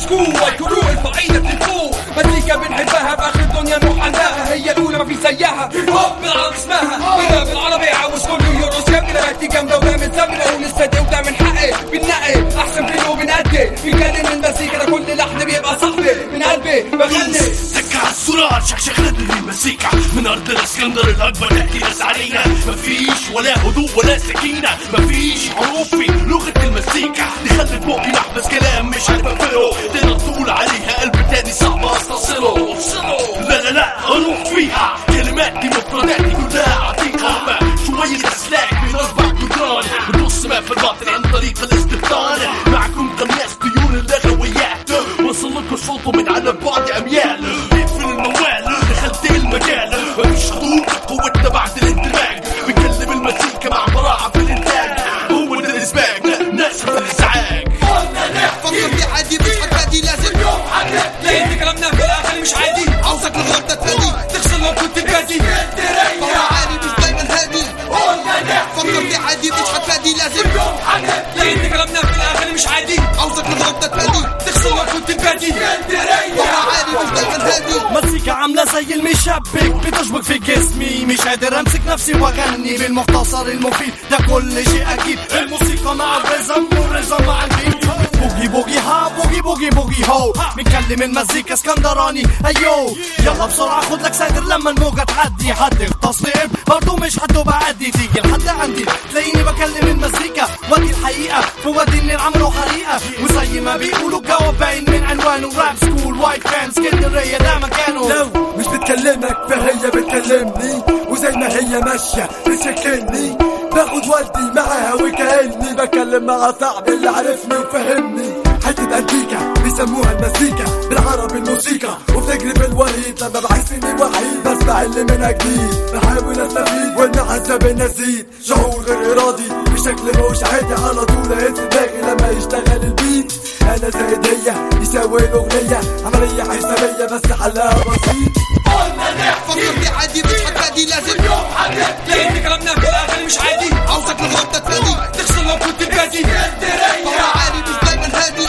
سكول والكروع ارفع ايدك لفوق مزيكا بنحبها باخر الدنيا نروح عندها هي الاولى ما في زيها هيب هوب بالعربي اسمها وده بالعربي عاوز كله يرقص يا ابني بقتي جامده وجامد زمنه ونستدي وده من حقي بالنقي احسن فيه وبنأدي بنكلم المزيكا ده كل لحن بيبقى صاحبي من قلبي بغني سكة على السرعة شكشك لدن المزيكا من أرض الإسكندر الأكبر تأتي ناس علينا مفيش ولا هدوء ولا سكينة مفيش حروف في لغة المزيكا دي خلت بقي محبس كلام مش عارف أقفله تقدر تقول عليها قلب تاني صعب أستصله أفصله لا لا لا أروح فيها كلماتي مفرداتي كلها عتيقة شوية أسلاك من أصبع جدران بنص ما في الباطن عن طريق الاستبطان معكم قناص طيور اللغويات وصل لكم صوته من على بعد أميال يقفل الموال دخلت المجال مفيش حدود قوتنا بعد الاندماج بنكلم المزيكا مع براعة في الإنتاج هو ده الإسباج ناس في الإزعاج فكر في عادي مش حكادي لازم يوم لان كلامنا في الاخر مش عادي عاوزك لغربة تهدي تغسل لو كنت بادي فهو عالي مش دايما هادي فكر في عادي مش حكادي لازم يوم لان كلامنا في الاخر مش عادي عاوزك لغربة تهدي تغسل لو كنت بادي فهو عالي مش دايما هادي مزيكا عاملة زي المشبك بتشبك في جسمي مش قادر امسك نفسي واغني بالمختصر المفيد ده كل شيء اكيد الموسيقى مع الرزم والرزم مع البيت بوجي بوجي ها بوجي بوجي بوجي هو بنكلم المزيكا اسكندراني ايو يلا بسرعة خد لك ساتر لما الموجة تعدي حد التصنيف برضو مش حد بعدي تيجي لحد عندي تلاقيني بكلم المزيكا وادي الحقيقة في وادي اللي عملوا حريقة وزي ما بيقولوا الجواب باين من عنوانه راب سكول وايت فان اسكندرية ده مكانه لو مش بتكلمك فهي بتكلمني وزي ما هي ماشية بتشكلني باخد ودي معاها وكأني بكلم مع صاحبي اللي عرفني وفهمني حتة أنتيكا بيسموها المزيكا بالعربي الموسيقى وبتجري في الوريد لما بحس اني وحيد بسمع اللي منها جديد بحاول استفيد والمعزة بالنزيد شعور غير ارادي بشكل مش عادي على طول اهز دماغي لما يشتغل البيت انا زائد هي يساوي الاغنية عملية حسابية بس حلها بسيط فكر في عادي مش حكادي لازم يوم لان كلامنا في الاخر مش عادي عاوزك لغربة تهدي تغسل لو كنت بادي فهو عالي مش دايما هادي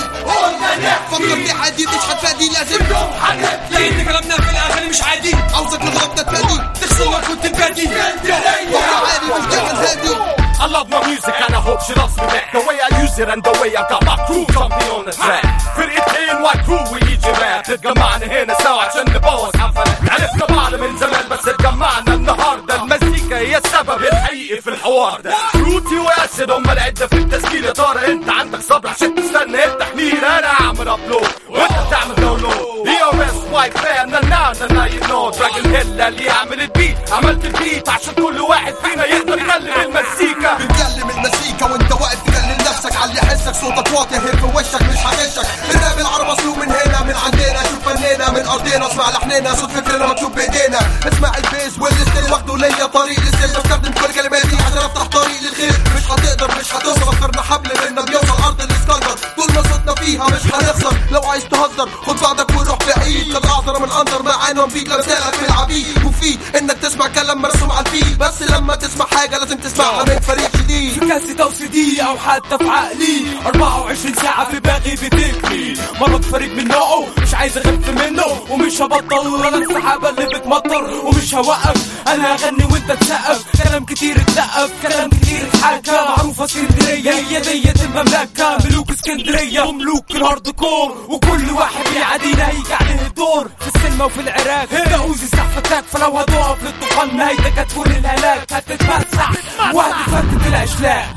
فكر في عادي مش حكادي لازم يوم لان كلامنا في الاخر مش عادي عاوزك لغربة تهدي تغسل لو كنت بادي فهو عالي مش دايما هادي I love my music and I hope she loves me back The way I use it and the way I got my crew jumping on the track فرقتين وايت كرو ويجي راب تتجمعنا هنا سوا عشان نبوظ حفلة عرفنا بعض من زمان بس اتجمعنا النهاردة المزيكا هي السبب الحقيقي في الحوار ده فروتي واسد هم العدة في التسجيل يا ترى انت عندك صبر عشان تستنى التحليل انا اعمل ابلود وانت بتعمل داونلود اي ار اس وايت فان نا نا نا يو نو دراج الهلة اللي يعمل البيت عملت البيت عشان كل واحد فينا يقدر يكلم المزيكا بتكلم المزيكا وانت واقف تكلم نفسك على اللي يحسك صوتك واطي هيك في وشك مش هغشك الراب العرب مسلوب من هنا من عندنا شوف فنينا من ارضنا اسمع لحننا صوت فكرنا مكتوب بايدينا اسمع البيس والستيل واخده ليا طريق للسيل بستخدم كل كلماتي عشان افتح طريق للخير مش هتقدر مش هتوصل فكرنا حبل منا بيوصل ارض الاسكندر طول ما صوتنا فيها مش هنخسر لو عايز تهزر خد بعضك وروح بعيد طب اعذر من انظر معانا وفيك لمثالك في العبيد وفي انك تسمع كلام مرسوم على الفيل بس لما تسمع حاجه لازم تسمعها من فريق جديد في كاسة او سي دي او حتى في عقلي 24 ساعة في باغي بتكفي مرض فريق من نوعه مش عايز اخف منه ومش هبطل انا السحابة اللي بتمطر ومش هوقف انا هغني وانت تسقف كلام كتير اتسقف كلام كتير اتحكى معروفة اسكندرية هي ديت المملكة ملوك اسكندرية وملوك الهارد كور وكل واحد بيعادينا هيجي عليه الدور في السينما وفي العراق ده اوزي فتاك فلو هتقف للطوفان نهايتك هتكون الهلاك هتتمسح وهتفتت الاشلاء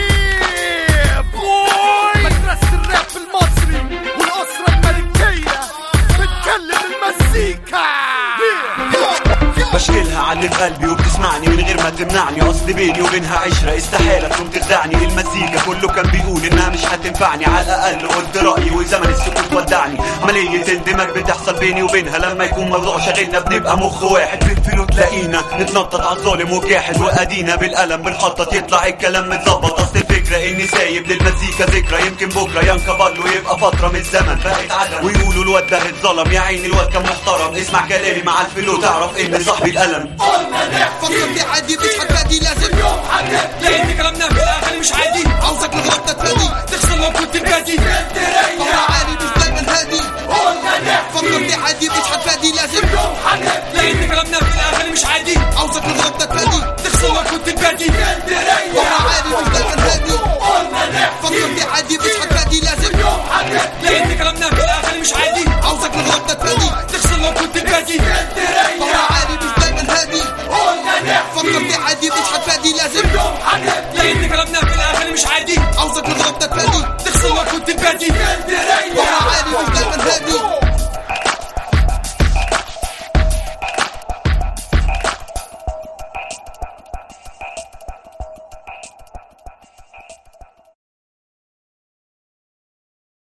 مدرسة الراب المصري والأسرة الملكية بتكلم المزيكا بشكلها على قلبي وبتسمعني من غير ما تمنعني اصل بيني وبينها عشرة استحالة تكون تخدعني المزيكا كله كان بيقول انها مش هتنفعني على الاقل قلت رايي وزمن السكوت ودعني عملية اندماج بتحصل بيني وبينها لما يكون موضوع شاغلنا بنبقى مخ واحد بنفلو تلاقينا نتنطط على الظالم وجاحد وادينا بالقلم بنخطط يطلع الكلام متظبط اصل الفكرة اني سايب للمزيكا ذكرى يمكن بكرة ينكبر له يبقى فترة من الزمن بقت عدم ويقولوا الواد ده اتظلم يا عيني الواد كان محترم اسمع كلامي مع الفلو تعرف ان صاحبي القلم فكر في عادي مش حكادي لازم يوم لان كلامنا في الاخر مش عادي عاوزك لغربة تهدي تغسل لو كنت بادي فهو عالي مش دايما هادي اللي عادي مش هتفادي لازم يوم حنبني لان كلامنا في الاغاني مش عادي عاوزك نضرب ده تاني تغسل لك كنت البادي